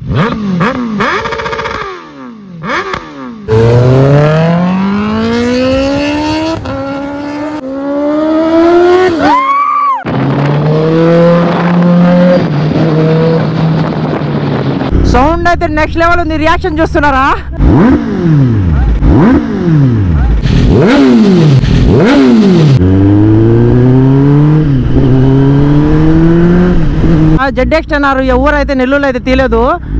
Sound అయితే next level ఉంది reaction చూస్తున్నారా జెడ్ ఎక్స్ట్ అన్నారు ఎవరు అయితే నెల్లూరు అయితే తీయలేదు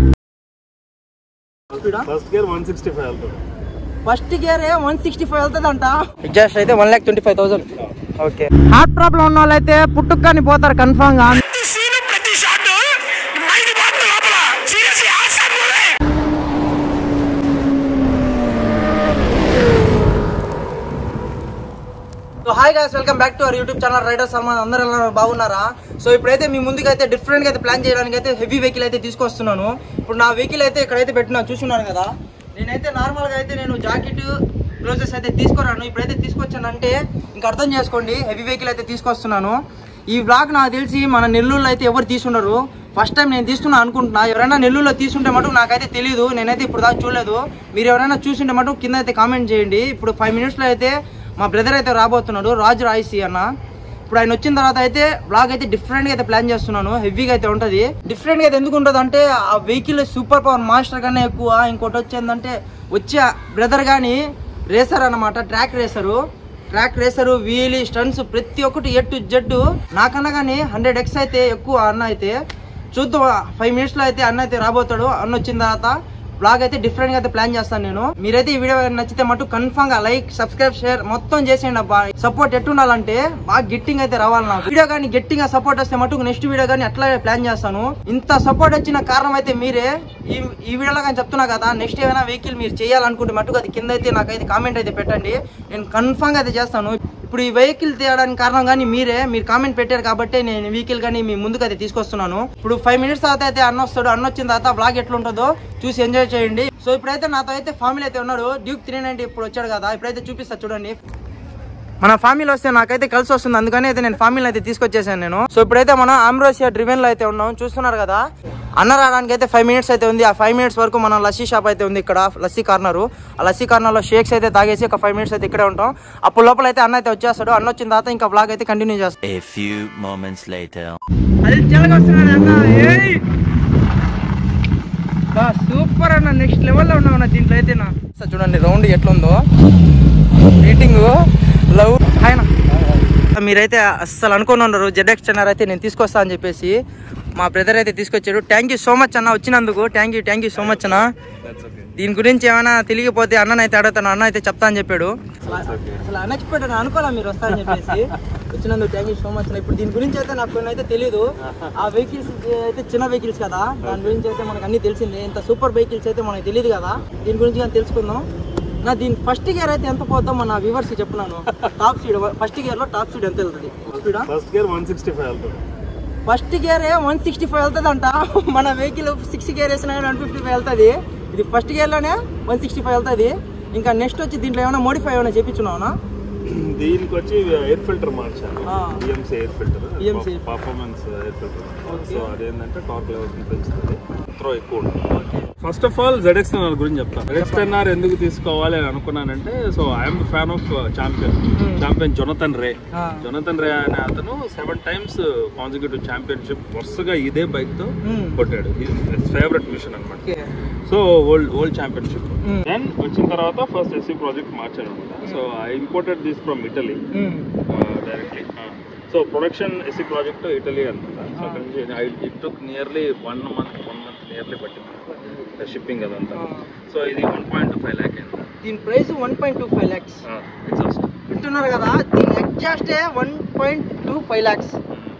first gear one sixty five వెళ్తుంది first gear one sixty five వెళ్తుంది అంట ఎగ్జాస్ట్ అయితే one lakh twenty five thousand okay heart problem ఉన్న వాళ్ళు అయితే పుట్టుకని పోతారు కన్ఫామ్ గా so hi guys welcome back to our YouTube channel rider Salman అందరూ ఎలా ఉన్నారు? బాగున్నారా సో ఇప్పుడైతే మీ ముందుకు అయితే డిఫరెంట్ గా అయితే ప్లాన్ చేయడానికి అయితే హెవీ వెహికల్ అయితే తీసుకొస్తున్నాను ఇప్పుడు నా వెహికల్ అయితే ఇక్కడైతే పెట్టినా చూస్తున్నాను కదా నేనైతే నార్మల్ గా అయితే నేను జాకెట్ గ్లోజెస్ అయితే తీసుకురాను ఇప్పుడైతే తీసుకొచ్చానంటే ఇంకా అర్థం చేసుకోండి హెవీ వెహికల్ అయితే తీసుకొస్తున్నాను ఈ బ్లాగ్ నాకు తెలిసి మన నెల్లూరులో అయితే ఎవరు తీసుండరు ఫస్ట్ టైం నేను తీసుకున్నా అనుకుంటున్నా ఎవరైనా నెల్లూరులో తీసుంటే మటుకు నాకైతే తెలియదు నేనైతే ఇప్పుడు దాకా చూడలేదు మీరు ఎవరైనా చూసింటే మటుకు కింద అయితే కామెంట్ చేయండి ఇప్పుడు ఫైవ్ మినిట్స్లో అయితే మా బ్రదర్ అయితే రాబోతున్నాడు రాజు రాయిసి అన్న ఇప్పుడు ఆయన వచ్చిన తర్వాత అయితే బ్లాగ్ అయితే డిఫరెంట్ గా అయితే ప్లాన్ చేస్తున్నాను హెవీగా అయితే ఉంటది డిఫరెంట్ గా అయితే ఎందుకు ఉంటుంది అంటే ఆ వెహికల్ సూపర్ పవర్ మాస్టర్ కన్నా ఎక్కువ ఇంకోటి వచ్చేందంటే వచ్చే బ్రదర్ కానీ రేసర్ అన్నమాట track racer track racer wheelie stunts ప్రతి ఒక్కటి ఎట్ టు జెడ్ నాకన్నా కానీ హండ్రెడ్ ఎక్స్ అయితే ఎక్కువ అన్న అయితే చూద్దాం ఫైవ్ మినిట్స్ లో అయితే అన్న అయితే రాబోతాడు అన్న వచ్చిన తర్వాత బ్లాగ్ అయితే డిఫరెంట్ గా అయితే ప్లాన్ చేస్తాను నేను మీరైతే ఈ వీడియో నచ్చితే మటు కన్ఫామ్ గా లైక్ సబ్స్క్రైబ్ షేర్ మొత్తం చేసేయండి అబ్బా సపోర్ట్ ఎట్టుండాలంటే బాగా గట్టింగ్ అయితే రావాలి నాకు వీడియో కానీ గట్టిగా సపోర్ట్ వస్తే మటుకు నెక్స్ట్ వీడియో కానీ అట్లాగే ప్లాన్ చేస్తాను ఇంత సపోర్ట్ వచ్చిన కారణం అయితే మీరే ఈ ఈ వీడియోలో కానీ చెప్తున్నా కదా నెక్స్ట్ ఏమైనా వెహికల్ మీరు చేయాలనుకుంటే మటుకు అది కింద అయితే నాకైతే కామెంట్ అయితే పెట్టండి నేను కన్ఫామ్ గా అయితే చేస్తాను ఇప్పుడు ఈ వెహికల్ తీయడానికి కారణం కానీ మీరే మీరు కామెంట్ పెట్టారు కాబట్టి నేను వెహికల్ కానీ మీ ముందుకు అయితే తీసుకొస్తున్నాను ఇప్పుడు ఫైవ్ మినిట్స్ తర్వాత అయితే అన్న వస్తాడు అన్న వచ్చిన తర్వాత బ్లాగ్ ఎట్లుంటుందో చూసి ఎంజాయ్ చేయండి సో ఇప్పుడైతే నాతో అయితే ఫ్యామిలీ అయితే ఉన్నాడు డ్యూక్ త్రీ నైన్టీ ఇప్పుడు వచ్చాడు కదా ఇప్పుడైతే చూపిస్తా చూడండి మన ఫ్యామిలీ వస్తే నాకైతే కలిసి వస్తుంది అందుకని అయితే నేను ఫ్యామిలీ అయితే తీసుకొచ్చేసాను నేను సో ఇప్పుడైతే మనం ఆమ్రోసియా డ్రివెన్ లో అయితే ఉన్నాం చూస్తున్నారు కదా అన్న రావడానికి అయితే ఫైవ్ మినిట్స్ అయితే ఉంది ఆ ఫైవ్ మినిట్స్ వరకు మన లస్సీ షాప్ అయితే ఉంది ఇక్కడ లస్సీ కార్నర్ ఆ లస్సీ కార్నర్ లో షేక్స్ అయితే తాగేసి ఒక ఫైవ్ మినిట్స్ అయితే ఇక్కడే ఉంటాం అప్పుడు లోపల అయితే అన్న అయితే వచ్చేస్తాడు అన్న వచ్చిన తర్వాత ఇంకా బ్లాగ్ అయితే కంటిన్యూ చేస్తాం A few moments later. అది చల్లగా వస్తున్నాడు అన్న ఏయ్ బా సూపర్ అన్న నెక్స్ట్ లెవెల్లో ఉన్నావు అన్న దీంట్లో అయితే నా సార్ చూడండి రౌండ్ ఎట్లుందో మీటింగ్ లవ్ ఆయన మీరైతే అస్సలు అనుకుని ఉన్నారు జెడ్ఎక్స్ చెన్నర్ అయితే నేను తీసుకొస్తా అని చెప్పేసి మా బ్రదర్ అయితే తీసుకొచ్చాడు థ్యాంక్ యూ సో మచ్ అన్న వచ్చినందుకు thank you thank you so much అన్న దీని గురించి ఏమైనా తెలియకపోతే అన్న అయితే అడుగుతాను అన్న అయితే చెప్తా అని చెప్పాడు అసలు అన్ఎక్స్పెక్టెడ్ అనుకోలే మీరు వస్తారని చెప్పేసి వచ్చినందుకు థ్యాంక్ యూ సో మచ్ ఇప్పుడు దీని గురించి అయితే నాకు కొన్ని అయితే తెలియదు ఆ వెహికల్స్ అయితే చిన్న వెహికల్స్ కదా దాని గురించి అయితే మనకు అన్ని తెలిసిందే ఇంత సూపర్ వెహికల్స్ అయితే మనకు తెలియదు కదా దీని గురించి కానీ తెలుసుకుందాం నా దీని ఫస్ట్ గేర్ అయితే ఎంత పోద్దాం మన వ్యూవర్స్ చెప్తున్నాను టాప్ స్పీడ్ ఫస్ట్ గేర్ లో టాప్ స్పీడ్ ఎంత వెళ్తుంది speed first gear one sixty five వెళ్తుంది first gear one sixty five వెళ్తుంది అంట మన వెహికల్ సిక్స్ గేర్ వేసినా వన్ ఫిఫ్టీ ఫైవ్ వెళ్తుంది ఇది ఫస్ట్ గేర్ లోనే వన్ సిక్స్టీ ఫైవ్ వెళ్తుంది ఇంకా నెక్స్ట్ వచ్చి దీంట్లో ఏమైనా మోడిఫై ఏమైనా చేపించున్నావునా దీనికి వచ్చి ఎయిర్ ఫిల్టర్ మార్చాను ఆ. BMC air filter BMC. Performance air filter Okay. So అదేంటంటే టార్క్ లెవెల్స్ పెంచుతుంది త్రో ఎక్కువ ఉంటుంది ఫస్ట్ ఆఫ్ ఆల్ జెడ్ఎక్స్ గురించి చెప్తాను జెడ్ఎక్స్ ఎందుకు తీసుకోవాలి అని అనుకున్నానంటే so I'm fan of champion champion Jonathan Rea ఆ. జొనతన్ రే అనే అతను సెవెన్ టైమ్స్ కాన్సిక్యూటివ్ ఛాంపియన్షిప్ వరుసగా ఇదే బైక్ తో Hmm. కొట్టాడు ఫేవరెట్ మిషన్ అనమాట okay so world world championship Hmm. Then వచ్చిన తర్వాత ఫస్ట్ ఎస్సీ ప్రాజెక్ట్ మార్చాను అనమాట so I imported this from Italy directly so production SC project Italy అనమాట సో అక్కడ నుంచి it took nearly one month one month nearly పట్టింది shipping అదంతా Ah. So ఇది వన్ పాయింట్ ఫైవ్ ల్యాక్ అయింది దీని price one point two five lakhs exhaust వింటున్నారు కదా దీని exhaust one point two five lakhs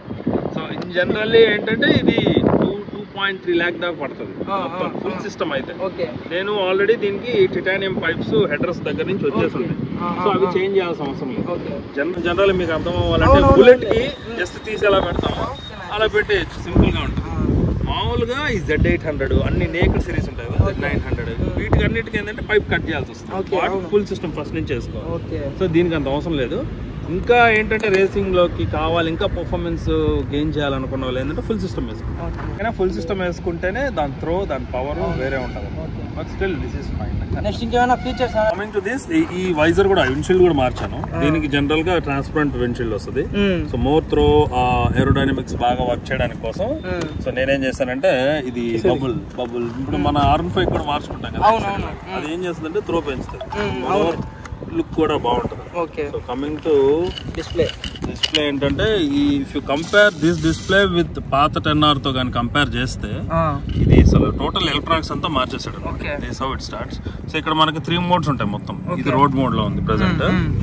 so in generally ఏంటంటే ఇది two two point three lakh దాకా పడుతుంది Ah, మొత్తం ah, ఫుల్ ah. సిస్టమ్ అయితే ఓకే నేను ఆల్రెడీ దీనికి టిటానియం పైప్స్ హెడర్స్ దగ్గర నుంచి వచ్చేసింది Okay. Ah, సో అవి ah, చేంజ్ చేయాల్సిన అవసరం లేదు ఓకే జనరల్ జనరల్ మీకు అర్థం అవ్వాలంటే అవునవును. బుల్లెట్ కి జస్ట్ తీసి ఎలా పెడతామో అలా పెట్టేయచ్చు సింపుల్ గా ఉంటుంది మామూలుగా ఈ జెడ్ ఎయిట్ హండ్రెడ్ అన్ని నేకడ్ సిరీస్ ఉంటాయి కదా జెడ్ నైన్ హండ్రెడ్ వీటికి అన్నిటికీ ఏంటంటే పైప్ కట్ చేయాల్సి Okay, వస్తుంది వాటికి అవును. ఫుల్ సిస్టమ్ ఫస్ట్ నుంచి చేసుకోవాలి ఓకే సో దీనికి అంత అవసరం లేదు ఇంకా ఏంటంటే రేసింగ్ లోకి కావాలి ఇంకా పర్ఫార్మెన్స్ గెయిన్ చేయాలనుకున్న వాళ్ళు ఏంటంటే ఫుల్ సిస్టమ్ వేసుకుంటారు కానీ ఫుల్ సిస్టమ్ వేసుకుంటేనే దాని త్రో దాని పవర్ వేరే ఉంటుంది but still this is fine next ఇంకేమైనా ఫీచర్స్ కమింగ్ టు దిస్ ఈ వైజర్ కూడా విండ్షీల్డ్ కూడా మార్చాను దీనికి జనరల్ గా ట్రాన్స్పరెంట్ విండ్షీల్డ్ వస్తుంది సో మోర్ త్రో ఏరోడైనమిక్స్ బాగా వర్క్ చేయడానికి కోసం సో నేనేం చేశానంటే ఇది బబుల్ బబుల్ ఇప్పుడు మన ఆర్ఎన్ ఫైవ్ కూడా మార్చుకుంటాం కదా అవునవును. అది ఏం చేస్తుందంటే త్రో పెంచుతుంది లుక్ కూడా బాగుంటుంది okay so coming to display display ఏంటంటే ఈ if you compare this display with పాత టెన్ ఆర్ తో కానీ కంపేర్ చేస్తే ఇది అసలు టోటల్ ఎలక్ట్రానిక్స్ అంతా మార్చేసాడు Okay. This how it starts so ఇక్కడ మనకి త్రీ మోడ్స్ ఉంటాయి మొత్తం ఇది రోడ్ మోడ్ లో ఉంది ప్రెసెంట్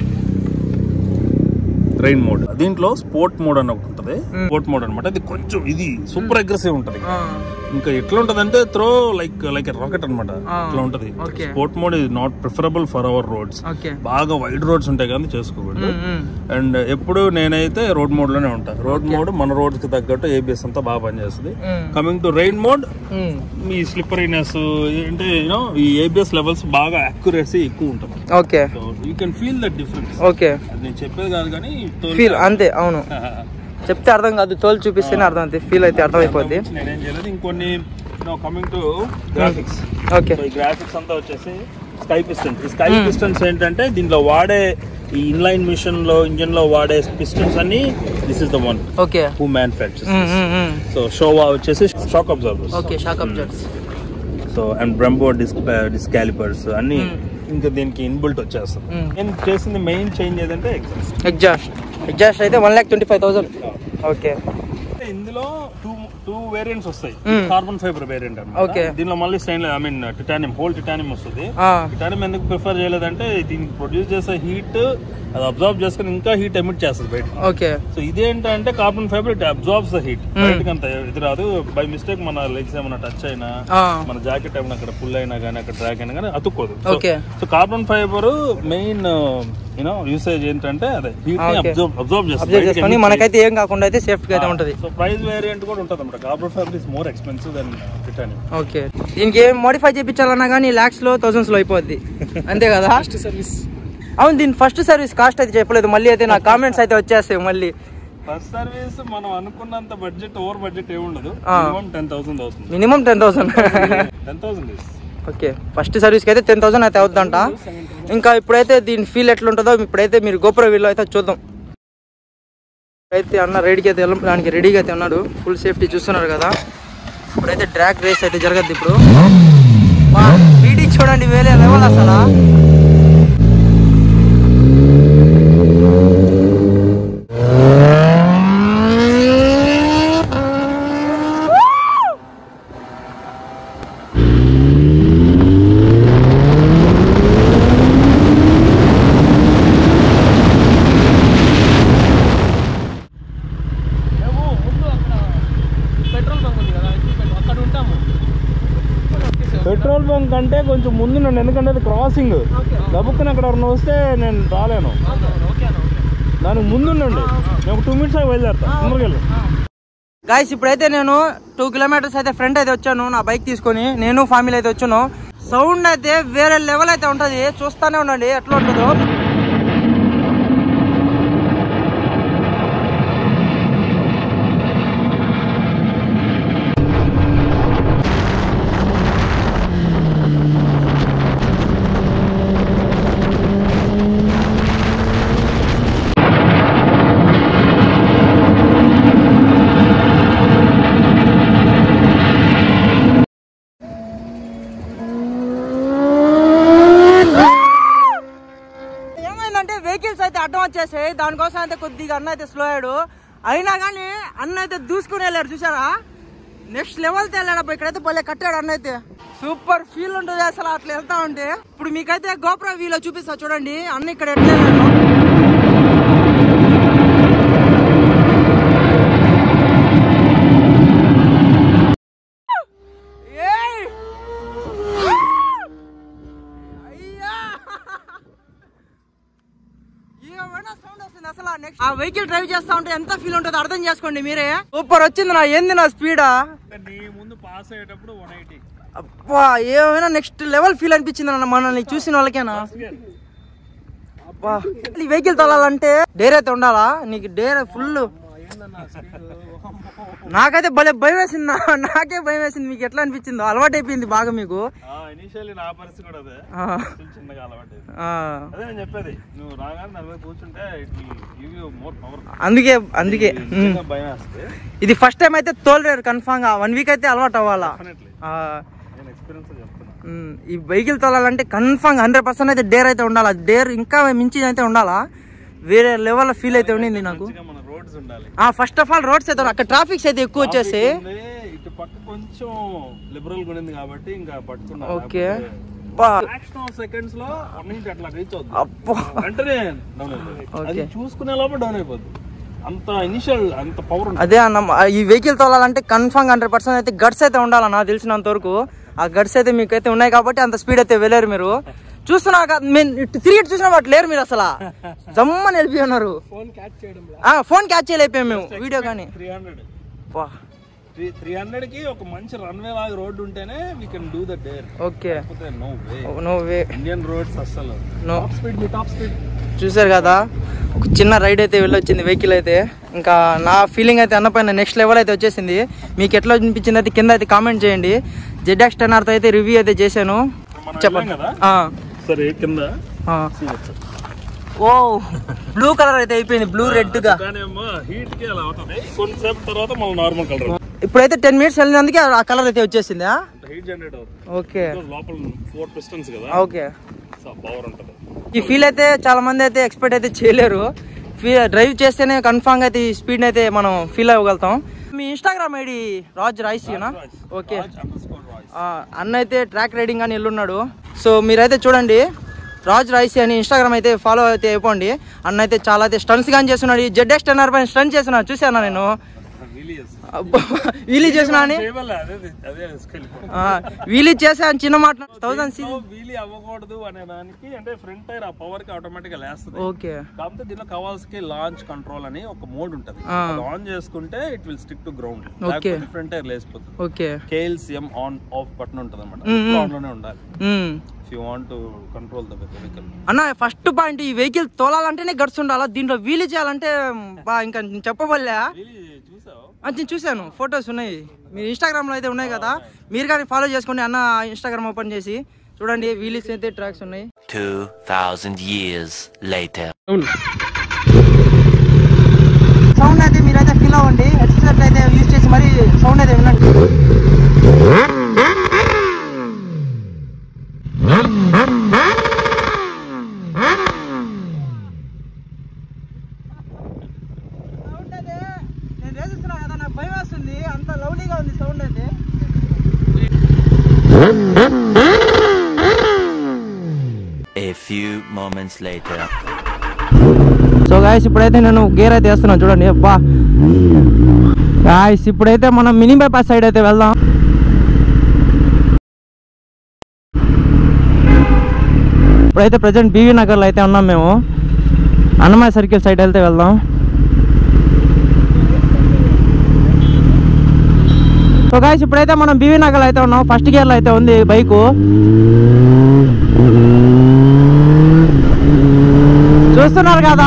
ట్రైన్ మోడ్ దీంట్లో స్పోర్ట్ మోడ్ అని ఒకటి ఉంటుంది స్పోర్ట్ మోడ్ అనమాట ఇది కొంచెం ఇది సూపర్ అగ్రెసివ్ ఉంటుంది ఇంకా ఎట్లా ఉంటది అంటే త్రో లైక్ లైక్ రాకెట్ అనమాట అట్లా ఉంటది Okay. Sport mode is not preferable for our roads okay బాగా వైడ్ రోడ్స్ ఉంటాయి కానీ చేసుకోకూడదు అండ్ ఎప్పుడు నేనైతే రోడ్ మోడ్ లోనే ఉంటాను రోడ్ మోడ్ మన రోడ్ కి తగ్గట్టు ఏబిఎస్ అంతా బాగా పనిచేస్తుంది కమింగ్ టు రైన్ మోడ్ మీ స్లిప్పరీనెస్ అంటే యూనో ఈ ఏబిఎస్ లెవెల్స్ బాగా అక్యురసీ ఎక్కువ ఉంటుంది okay so you can feel that difference okay అది నేను చెప్పేది కాదు కానీ తోలు- ఫీల్ అంతే అవును చెప్తే అర్థం కాదు తోలు చూపిస్తేనే అర్థం అవుతుంది ఫీల్ అయితే అర్థమైపోద్ది నేనేం చేయలేదు ఇంకొన్ని కమింగ్ టు గ్రాఫిక్స్ ఓకే ఈ గ్రాఫిక్స్ అంతా వచ్చేసి స్కై పిస్టన్స్ ఈ స్కై పిస్టన్స్ ఏంటంటే దీంట్లో వాడే ఈ ఇన్లైన్ మిషన్ లో ఇంజిన్ లో వాడే పిస్టన్స్ అన్ని this is the one okay who manufactures so Showa వచ్చేసి shock absorbers okay shock absorbers so and Brembo disc disc calipers అన్ని ఇంకా దీనికి ఇన్బుల్ట్ వచ్చేస్తుంది Mm. నేను చేసింది మెయిన్ చేంజ్ ఏదంటే ఎగ్జాస్ట్ ఎగ్జాస్ట్ ఎగ్జాస్ట్ అయితే one lakh twenty five thousand okay ఇందులో టూ టూ వేరియంట్స్ వస్తాయి Mm. Carbon fibre variant Okay. అన్నమాట దీనిలో మళ్ళీ stain I mean titanium whole titanium వస్తుంది టిటానియం ఎందుకు ప్రిఫర్ చేయలేదంటే దీనికి ప్రొడ్యూస్ చేసే హీట్ అది అబ్జర్వ్ చేసుకుని ఇంకా హీట్ ఎమిట్ చేస్తుంది బయట ఓకే సో ఇదేంటంటే carbon fibre it absorbs the heat బయటకి అంత ఇది రాదు బై మిస్టేక్ మన లెగ్స్ ఏమైనా టచ్ అయినా మన జాకెట్ ఏమైనా అక్కడ పుల్ అయినా కానీ అక్కడ డ్రాగ్ అయినా కానీ అతుక్కోదు Okay. So carbon fibre main you know usage ఏంటంటే అదే హీట్ ని Okay. అబ్జర్వ్ అబ్జర్వ్ అబ్జర్వ్ చేసుకొని చేస్తుంది మనకైతే ఏం కాకుండా అయితే సేఫ్గా అయితే ఉంటుంది సో ప్రైస్ వేరియంట్ కూడా ఉంటుంది అన్నమాట carbon fibre is more expensive then titanium okay దీనికి ఏం మోడిఫై చేయించాలన్నా కానీ ల్యాక్స్ లో థౌసండ్స్ లో అయిపోద్ది అంతే కదా సర్వీస్ అవును దీని ఫస్ట్ సర్వీస్ కాస్ట్ అయితే చెప్పలేదు మళ్ళీ అయితే నా కామెంట్స్ అయితే వచ్చేస్తాయి మళ్ళీ ఫస్ట్ సర్వీస్ మనం అనుకున్నంత బడ్జెట్ ఓవర్ బడ్జెట్ ఏమి ఉండదు ఆ. మినిమం టెన్ థౌసండ్ అవుతుంది minimum ten thousand ten thousand is okay first సర్వీస్కి అయితే టెన్ థౌసండ్ అయితే అవుతుందంట ఇంకా ఇప్పుడైతే దీని ఫీల్ ఎట్లుంటుందో ఇప్పుడైతే మీరు గోపుర వీళ్ళు అయితే చూద్దాం అయితే అన్న రెడీకి అయితే వెళ్ళడానికి రెడీగా అయితే ఉన్నాడు ఫుల్ సేఫ్టీ చూస్తున్నారు కదా ఇప్పుడైతే డ్రాగ్ రేస్ అయితే జరగద్దు ఇప్పుడు వీడికి చూడండి వేరే లెవెల్ అసలు పెట్రోల్ బంక్ అంటే కొంచెం ముందు నన్ను ఎందుకంటే అది క్రాసింగ్ గబుక్కుని అక్కడ ఎవరైనా వస్తే నేను రాలేను దానికి ముందుండండి నేను ఒక టూ మినిట్స్ బయలుదేరుతా తొందరగా వెళ్ళు గాయస్ ఇప్పుడైతే నేను టూ కిలోమీటర్స్ అయితే ఫ్రంట్ అయితే వచ్చాను నా బైక్ తీసుకొని నేను ఫ్యామిలీ అయితే వచ్చాను సౌండ్ అయితే వేరే లెవెల్ అయితే ఉంటది చూస్తానే ఉండండి ఎట్లా ఉంటుందో ఏమైందంటే వెహికల్స్ అయితే అడ్డం వచ్చేసాయి దానికోసం అయితే కొద్దిగా అన్న అయితే స్లో అయ్యాడు అయినా కానీ అన్న అయితే దూసుకుని వెళ్ళాడు చూసారా నెక్స్ట్ లెవెల్ వెళ్ళాడు అప్పుడు ఇక్కడైతే భలే కట్టాడు అన్న అయితే సూపర్ ఫీల్ ఉంటుంది అసలు అట్లా వెళ్తా ఉంటే ఇప్పుడు మీకైతే గోపుర వీలో చూపిస్తా చూడండి అన్న ఇక్కడ ఎట్లా వెళ్ళాడు ఏయ్! అయ్యా! ఏమైనా sound వస్తుంది అసలు ఆ next- ఆ వెహికల్ డ్రైవ్ చేస్తా ఉంటే ఎంత ఫీల్ ఉంటుందో అర్థం చేసుకోండి మీరే సూపర్ వచ్చింది నా ఏంది నా స్పీడా నీ ముందు పాస్ అయ్యేటప్పుడు వన్ ఎయిటీ అబ్బా ఏమైనా నెక్స్ట్ లెవెల్ ఫీల్ అనిపించింది అన్న మనల్ని చూసిన వాళ్ళకేనా వా. ఈ వెహికల్ తోలాలంటే డేర్ అయితే ఉండాలా నీకు డేర్ ఫుల్ నాకైతే భలే భయం వేసింది నా- నాకే భయం వేసింది మీకు ఎట్లా అనిపించిందో అలవాటు అయిపోయింది బాగా మీకు ఇనిషియల్లీ నా పరిస్థితి కూడా అదే ఆ, చిన్న చిన్నగా అలవాటు ఆ. అదే నేను చెప్పేది నువ్వు రాగానే దాని మీద కూర్చుంటే it give you more power అందుకే అందుకే ఉమ్. భయం వేస్తుంది ఇది ఫస్ట్ టైం అయితే తోలలేరు కన్ఫామ్ గా వన్ వీక్ అయితే అలవాటు అవ్వాలా డెఫినెట్లీ ఆ, నేను ఎక్స్పీరియన్స్ చెప్తున్నా ఉమ్, ఈ వెహికల్ తోలాలంటే కన్ఫామ్ హండ్రెడ్ పర్సెంట్ అయితే డేర్ అయితే ఉండాలా డేర్ ఇంకా మించి అయితే ఉండాలా వేరే లెవెల్ ఫీల్ అయితే ఉండింది నాకు మంచిగా మన రోడ్స్ ఉండాలి ఆ ఫస్ట్ ఆఫ్ ఆల్ రోడ్స్ అయితే అక్కడ ట్రాఫిక్స్ అయితే ఎక్కువ వచ్చేసి ఉంది, ఇటు పక్క కొంచెం లిబరల్ గా ఉంది కాబట్టి ఇంకా పట్టుకున్నా ఓకే బా, ఫ్రాక్షన్ ఆఫ్ సెకండ్స్ లో వన్ ఇంటి అట్లా రీచ్ అవుతుంది అబ్బా వెంటనే డౌన్ అయిపోతుంది Okay. అది చూసుకునే లోపల డౌన్ అయిపోద్ది అంత ఇనిషియల్ అంత పవర్ ఉంటుంది అదే అన్న ఈ వెహికల్ తోలాలంటే కన్ఫామ్ హండ్రెడ్ పర్సెంట్ అయితే గడ్స్ అయితే ఉండాలి నాకు తెలిసినంత వరకు ఆ గడ్స్ అయితే మీకు అయితే ఉన్నాయి కాబట్టి అంత స్పీడ్ అయితే వెళ్ళారు మీరు చూస్తున్నా కదా, నేను ఇటు తిరిగి ఇటు చూసినా వాటి లేరు మీరు అసలు జమ్మని వెళ్ళిపోయి ఉన్నారు ఫోన్ క్యాచ్ చేయలేకపోయాం మేము వీడియో కానీ త్రీ హండ్రెడ్ వా, త్రీ త్రీ హండ్రెడ్ కి ఒక మంచి రన్వే లాగా రోడ్డు ఉంటేనే we can do the dare okay లేకపోతే no way no way Indian roads అస్సలు నో టాప్ స్పీడ్ మీ టాప్ స్పీడ్ చూసారు కదా ఒక చిన్న రైడ్ అయితే వెళ్ళొచ్చింది వెహికల్ అయితే ఇంకా నా ఫీలింగ్ అయితే అన్నపైన నెక్స్ట్ లెవెల్ అయితే వచ్చేసింది మీకు ఎట్లా అనిపించింది అయితే కింద అయితే కామెంట్ చేయండి జెడ్ఎక్స్ టెన్ ఆర్తో అయితే రివ్యూ అయితే చేశాను మనం చెప్పండి వెళ్ళాం కదా ఆ, సరే కింద ఆ. ఓ బ్లూ కలర్ అయితే అయిపోయింది బ్లూ రెడ్ గా కానీ ఏమో హీట్ కి అలా అవుతుంది కొంతసేపు తర్వాత మళ్ళీ నార్మల్ కలర్ ఇప్పుడైతే టెన్ మినిట్స్ వెళ్ళినందుకే ఆ కలర్ అయితే వచ్చేసింది అంత హీట్ జనరేట్ అవుతుంది ఓకే Because లోపల ఫోర్ పిస్టన్స్ కదా ఓకే సో పవర్ ఉంటుంది ఈ ఫీల్ అయితే చాలా మంది అయితే ఎక్స్పెక్ట్ అయితే చేయలేరు డ్రైవ్ చేస్తేనే కన్ఫామ్ గా అయితే ఈ స్పీడ్ అయితే మనం ఫీల్ అవ్వగలుగుతాం మీ Instagram ID Raj Raisina okay underscore voice ఆ, అన్న అయితే ట్రాక్ రైడింగ్ అని వెళ్ళున్నాడు సో మీరైతే చూడండి రాజ్ రాయిసీ అని ఇన్స్టాగ్రామ్ అయితే ఫాలో అయితే అయిపోండి అన్న అయితే చాలా అయితే స్టన్స్ కానీ చేస్తున్నాడు జెడ్ ఎక్స్ టెన్ ఆర్ పైన స్టన్ చేస్తున్నా చూసాను నేను రిలీజ్ వీలీ చేసిన అని చేయబల్లే అదే అదే స్కిల్ వీలీ చేసా అని చిన్న మాట థౌసండ్ వీలీ అవ్వకూడదు అనే దానికి అంటే ఫ్రంట్ టైర్ ఆ పవర్ కి ఆటోమేటిక్ గా లేస్తుంది ఓకే కాకపోతే దీనిలో కవాల్స్కి లాంచ్ కంట్రోల్ అని ఒక మోడ్ ఉంటుంది ఆ. ఆన్ చేసుకుంటే it will stick to ground Okay. లేకపోతే ఫ్రంట్ టైర్ లేసిపోతుంది ఓకే కేఎల్స్ ఎం ఆన్ ఆఫ్ బటన్ ఉంటుంది అనమాట ఆన్ లోనే ఉండాలి if you want to control the vehicle అన్న ఫస్ట్ పాయింట్ ఈ వెహికల్ తోలాలంటేనే గట్స్ ఉండాలా దీంట్లో వీలు చేయాలంటే బా ఇంకా చెప్పబోలే వీలీ చూసావు అది నేను చూశాను ఫొటోస్ ఉన్నాయి మీరు ఇన్స్టాగ్రామ్లో అయితే ఉన్నాయి కదా మీరు కానీ ఫాలో చేసుకోండి అన్న ఇన్స్టాగ్రామ్ ఓపెన్ చేసి చూడండి వీలీస్ అయితే ట్రాక్స్ ఉన్నాయి 2,000 years later. సౌండ్ అయితే మీరైతే ఫీల్ అవ్వండి హెడ్సెట్ అయితే యూజ్ చేసి మరి సౌండ్ అయితే వినండి నేను రేసిస్తున్నా కదా నాకు భయం వేస్తుంది అంత లవ్లీగా ఉంది సౌండ్ అయితే A few moments later. So guys ఇప్పుడైతే నేను గేర్ అయితే వేస్తున్నాను చూడండి అబ్బా గాయస్ ఇప్పుడైతే మనం మినీ బైపాస్ సైడ్ అయితే వెళ్దాం ఇప్పుడైతే ప్రజెంట్ బీవీ నగర్లో అయితే ఉన్నాం మేము అన్నమయ్య సర్కిల్ సైడ్ వెళ్తే వెళ్దాం సో గాయస్ ఇప్పుడైతే మనం బీవీ నగర్లో అయితే ఉన్నాం ఫస్ట్ గేర్లో అయితే ఉంది బైకు చూస్తున్నారు కదా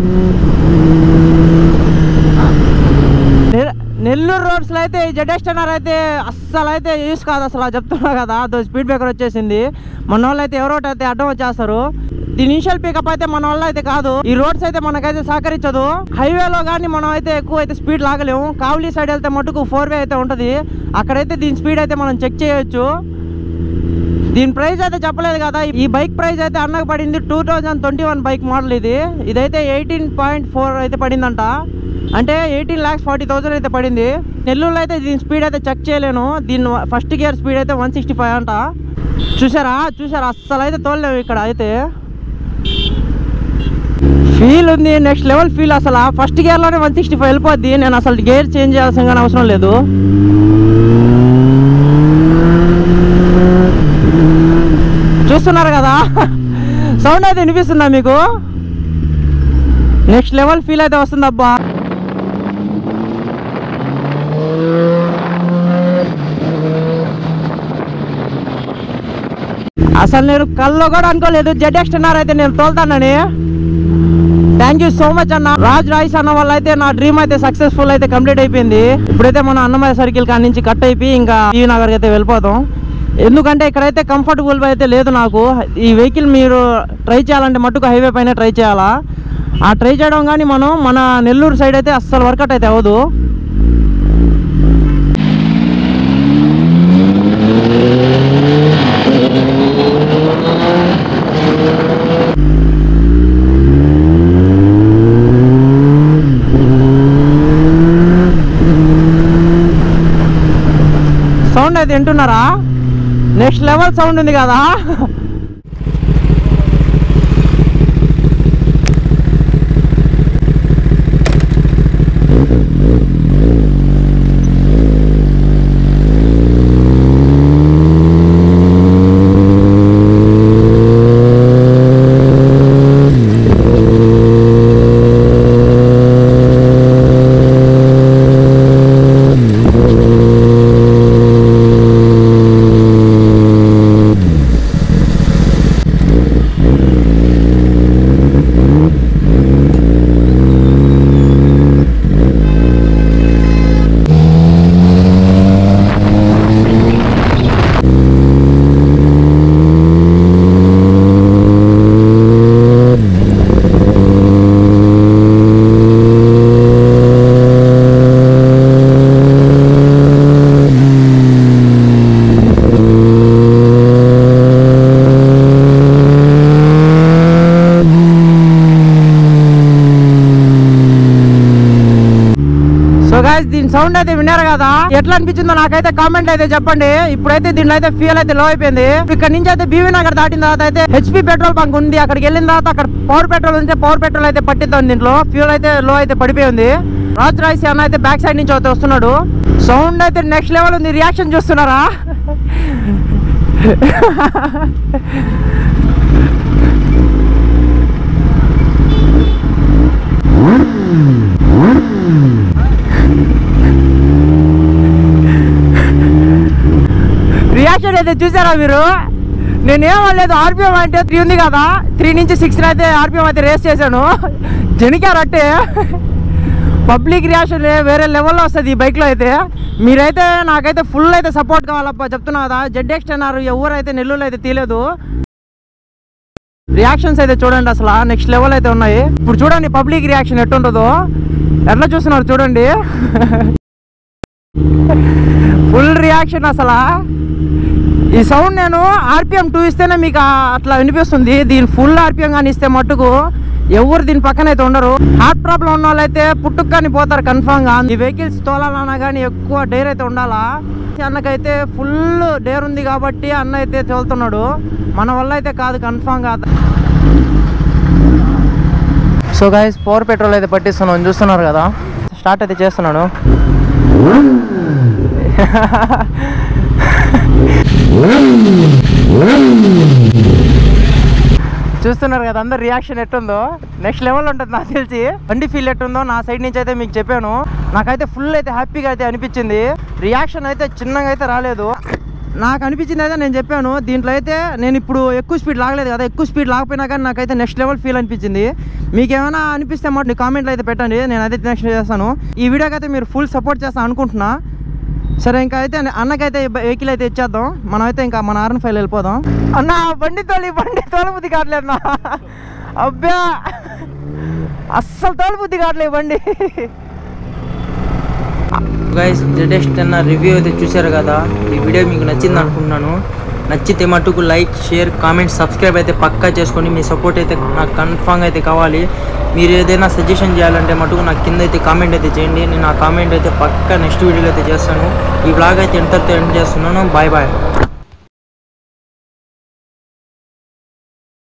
నె- నెల్లూరు రోడ్స్ లో అయితే ఈ జడేస్టనర్ అయితే అస్సలు అయితే యూస్ కాదు అసలు చెప్తున్నా కదా అదో స్పీడ్ బ్రేకర్ వచ్చేసింది మన వాళ్ళు అయితే ఎవరో ఒకటి అయితే అడ్డం వచ్చేస్తారు దీని ఇనిషియల్ పికప్ అయితే మన వల్ల అయితే కాదు ఈ రోడ్స్ అయితే మనకైతే సహకరించదు హైవేలో కానీ మనం అయితే ఎక్కువ అయితే స్పీడ్ లాగలేము కావలి సైడ్ వెళ్తే మటుకు ఫోర్ వే అయితే ఉంటుంది అక్కడైతే దీని స్పీడ్ అయితే మనం చెక్ చేయొచ్చు దీని ప్రైస్ అయితే చెప్పలేదు కదా ఈ బైక్ ప్రైస్ అయితే అన్నకు పడింది two thousand twenty one bike model ఇది ఇదైతే ఎయిటీన్ పాయింట్ ఫోర్ అయితే పడిందంట అంటే ఎయిటీన్ ల్యాక్స్ ఫార్టీ థౌసండ్ అయితే పడింది నెల్లూరులో అయితే దీని స్పీడ్ అయితే చెక్ చేయలేను దీని ఫస్ట్ గేర్ స్పీడ్ అయితే వన్ సిక్స్టీ ఫైవ్ అంట చూసారా చూసారా అస్సలు అయితే తోలలేము ఇక్కడ అయితే ఫీల్ ఉంది నెక్స్ట్ లెవెల్ ఫీల్ అసలు ఫస్ట్ గేర్లోనే వన్ సిక్స్టీ ఫైవ్ వెళ్ళిపోద్ది నేను అసలు గేర్ చేంజ్ చేయాల్సిన అవసరం లేదు చూస్తున్నారు కదా సౌండ్ అయితే వినిపిస్తుందా మీకు నెక్స్ట్ లెవెల్ ఫీల్ అయితే వస్తుంది అబ్బా అసలు నేను కల్లో కూడా అనుకోలేదు జెడ్ ఎక్స్టెన్నర్ అయితే నేను తోలుతానని థ్యాంక్ యూ సో మచ్ అన్న రాజ్ రాయిస్ అన్న వల్ల అయితే నా డ్రీమ్ అయితే సక్సెస్ఫుల్ అయితే కంప్లీట్ అయిపోయింది ఇప్పుడైతే మనం అన్నమయ్య సర్కిల్ కాడ నుంచి కట్ అయిపోయి ఇంకా ఈ నగర్కి అయితే వెళ్ళిపోతాం ఎందుకంటే ఇక్కడైతే కంఫర్టబుల్ అయితే లేదు నాకు ఈ వెహికల్ మీరు ట్రై చేయాలంటే మట్టుకు హైవే పైన ట్రై చేయాలా ఆ ట్రై చేయడం కానీ మనం మన నెల్లూరు సైడ్ అయితే అస్సలు వర్కౌట్ అయితే అవ్వదు సౌండ్ అయితే వింటున్నారా నెక్స్ట్ లెవెల్ సౌండ్ ఉంది కదా సో గాయస్ దీని సౌండ్ అయితే విన్నారు కదా ఎట్లా అనిపించిందో నాకైతే కామెంట్ అయితే చెప్పండి ఇప్పుడైతే దీనిలో అయితే ఫ్యూల్ అయితే లో అయిపోయింది ఇక్కడ నుంచి అయితే బీవీ నగర్ దాటిన తర్వాత అయితే హెచ్పి పెట్రోల్ బంక్ ఉంది అక్కడికి వెళ్ళిన తర్వాత అక్కడ పవర్ పెట్రోల్ ఉంటే పవర్ పెట్రోల్ అయితే పట్టిద్దాం దీంట్లో ఫ్యూల్ అయితే లో అయితే పడిపోయి ఉంది రాజ్ రాయిసి అన్న అయితే బ్యాక్ సైడ్ నుంచి అయితే వస్తున్నాడు సౌండ్ అయితే నెక్స్ట్ లెవెల్ ఉంది రియాక్షన్ చూస్తున్నారా రియాక్షన్ అయితే చూసారా మీరు నేను ఏమనలేదు ఆర్పిఎం అంటే త్రీ ఉంది కదా త్రీ నుంచి సిక్స్ అయితే ఆర్పిఎం అయితే రేస్ చేశాను జనికారు అట్టే పబ్లిక్ రియాక్షన్ వేరే లెవెల్లో వస్తుంది ఈ బైక్లో అయితే మీరైతే నాకైతే ఫుల్ అయితే సపోర్ట్ కావాలప్ప చెప్తున్నా కదా జెడ్ ఎక్స్టెన్నారు ఎవరు అయితే నెల్లూరులో అయితే తీయలేదు రియాక్షన్స్ అయితే చూడండి అసలు నెక్స్ట్ లెవెల్ అయితే ఉన్నాయి ఇప్పుడు చూడండి పబ్లిక్ రియాక్షన్ ఎట్టుంటుందో ఎట్లా చూస్తున్నారు చూడండి ఫుల్ రియాక్షన్ అసలు ఈ సౌండ్ నేను ఆర్పిఎం టూ ఇస్తేనే మీకు ఆ- అట్లా వినిపిస్తుంది దీని ఫుల్ ఆర్పిఎం కానీ ఇస్తే మట్టుకు ఎవరు దీని పక్కన అయితే ఉండరు హార్ట్ ప్రాబ్లం ఉన్న వాళ్ళైతే పుట్టుకని పోతారు కన్ఫామ్ గా ఈ వెహికల్స్ తోలాలన్నా కానీ ఎక్కువ డేర్ అయితే ఉండాలా అన్నకైతే ఫుల్ డేర్ ఉంది కాబట్టి అన్న అయితే తోలుతున్నాడు మన వల్ల అయితే కాదు కన్ఫామ్ గా సో గాయస్ పవర్ పెట్రోల్ అయితే పట్టిస్తున్నాను చూస్తున్నారు కదా స్టార్ట్ అయితే చేస్తున్నాను చూస్తున్నారు కదా అందరు రియాక్షన్ ఎట్టుందో నెక్స్ట్ లెవెల్ ఉంటుంది నాకు తెలిసి బండి ఫీల్ ఎట్టుందో నా సైడ్ నుంచి అయితే మీకు చెప్పాను నాకైతే ఫుల్ అయితే హ్యాపీగా అయితే అనిపించింది రియాక్షన్ అయితే చిన్నగా అయితే రాలేదు నాకు అనిపించింది అయితే నేను చెప్పాను దీంట్లో అయితే నేను ఇప్పుడు ఎక్కువ స్పీడ్ లాగలేదు కదా ఎక్కువ స్పీడ్ లాగపోయినా కానీ నాకైతే నెక్స్ట్ లెవెల్ ఫీల్ అనిపించింది మీకు ఏమైనా అనిపిస్తే మాట కామెంట్లో అయితే పెట్టండి నేను అదే నెక్స్ట్ చేస్తాను ఈ వీడియోకి అయితే మీరు ఫుల్ సపోర్ట్ చేస్తాను అనుకుంటున్నా సరే ఇంకా అయితే అన్నకైతే వెహికల్ అయితే ఇచ్చేద్దాం మనం అయితే ఇంకా మన ఆర్ఎన్ ఫైవ్ వెళ్ళిపోదాం అన్న బండి తోలి బండి తోలబుద్ధి కావట్లేదు నా అబ్బా అస్సలు తోలబుద్ధి కావట్లేదు బండి గైస్ జడెస్ట్ అన్న రివ్యూ అయితే చూశారు కదా ఈ వీడియో మీకు నచ్చింది అనుకుంటున్నాను నచ్చితే మటుకు లైక్ షేర్ కామెంట్ సబ్స్క్రైబ్ అయితే పక్కా చేసుకొని మీ సపోర్ట్ అయితే నాకు కన్ఫామ్గా అయితే కావాలి మీరు ఏదైనా సజెషన్ చేయాలంటే మటుకు నాకు కింద అయితే కామెంట్ అయితే చేయండి నేను ఆ కామెంట్ అయితే పక్కా నెక్స్ట్ వీడియోలో అయితే చేస్తాను ఈ బ్లాగ్ అయితే ఎంతతో ఎండ్ చేస్తున్నాను బాయ్ బాయ్